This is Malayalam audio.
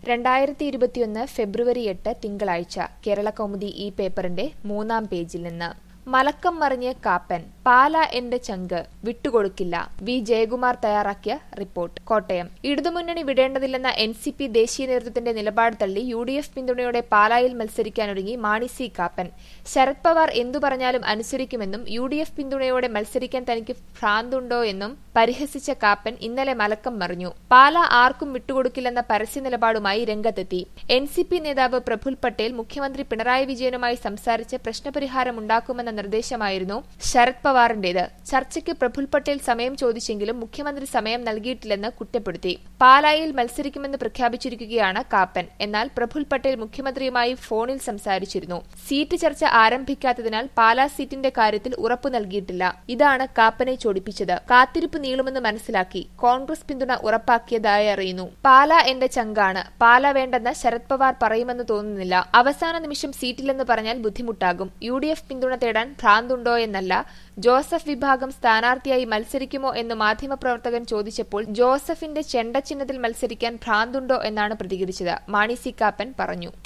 രണ്ടായിരത്തി ഇരുപത്തിയൊന്ന് ഫെബ്രുവരി എട്ട് തിങ്കളാഴ്ച കേരള കൗമുദി ഈ പേപ്പറിന്റെ മൂന്നാം പേജിൽ നിന്ന് മലക്കം മറിഞ്ഞ് കാപ്പൻ പാല എന്റെ ചങ്ക് വിട്ടുകൊടുക്കില്ല വി ജയകുമാർ തയ്യാറാക്കിയ റിപ്പോർട്ട് കോട്ടയം ഇടതുമുന്നണി വിടേണ്ടതില്ലെന്ന എൻ സി പി ദേശീയ നേതൃത്വത്തിന്റെ നിലപാട് തള്ളി യു ഡി എഫ് പിന്തുണയോടെ പാലായിൽ മത്സരിക്കാനൊരുങ്ങി മാണി സി കാപ്പൻ ശരത് പവാർ എന്തു പറഞ്ഞാലും അനുസരിക്കുമെന്നും യു ഡി എഫ് പിന്തുണയോടെ മത്സരിക്കാൻ തനിക്ക് ഭ്രാന്തുണ്ടോ എന്നും പരിഹസിച്ച കാപ്പൻ ഇന്നലെ മലക്കം മറിഞ്ഞു പാല ആർക്കും വിട്ടുകൊടുക്കില്ലെന്ന പരസ്യ നിലപാടുമായി രംഗത്തെത്തി എൻ സി പി നേതാവ് പ്രഫുൽ പട്ടേൽ മുഖ്യമന്ത്രി പിണറായി വിജയനുമായി സംസാരിച്ച് പ്രശ്നപരിഹാരമുണ്ടാക്കുമെന്ന നിർദ്ദേശമായിരുന്നു ശരത് പവാറിന്റേത് ചർച്ചയ്ക്ക് പ്രഫുൽ പട്ടേൽ സമയം ചോദിച്ചെങ്കിലും മുഖ്യമന്ത്രി സമയം നൽകിയിട്ടില്ലെന്ന് കുറ്റപ്പെടുത്തി പാലായിൽ മത്സരിക്കുമെന്ന് പ്രഖ്യാപിച്ചിരിക്കുകയാണ് കാപ്പൻ എന്നാൽ പ്രഫുൽ പട്ടേൽ മുഖ്യമന്ത്രിയുമായി ഫോണിൽ സംസാരിച്ചിരുന്നു സീറ്റ് ചർച്ച ആരംഭിക്കാത്തതിനാൽ പാലാ സീറ്റിന്റെ കാര്യത്തിൽ ഉറപ്പു നൽകിയിട്ടില്ല ഇതാണ് കാപ്പനെ ചോടിപ്പിച്ചത് കാത്തിരിപ്പ് നീളുമെന്ന് മനസ്സിലാക്കി കോൺഗ്രസ് പിന്തുണ ഉറപ്പാക്കിയതായി അറിയുന്നു പാല എന്റെ ചങ്കാണ് പാല വേണ്ടെന്ന് ശരത് പവാർ പറയുമെന്ന് തോന്നുന്നില്ല അവസാന നിമിഷം സീറ്റില്ലെന്ന് പറഞ്ഞാൽ ബുദ്ധിമുട്ടാകും യു ഡി എഫ് പിന്തുണ തേടാൻ ഭ്രാന്തുണ്ടോ എന്നല്ല ജോസഫ് വിഭാഗം സ്ഥാനാർത്ഥിയായി മത്സരിക്കുമോ എന്ന് മാധ്യമപ്രവർത്തകൻ ചോദിച്ചപ്പോൾ ജോസഫിന്റെ ചെണ്ട ചിഹ്നത്തിൽ മത്സരിക്കാൻ ഭ്രാന്തുണ്ടോ എന്നാണ് പ്രതികരിച്ചത് മാണി സി കാപ്പൻ പറഞ്ഞു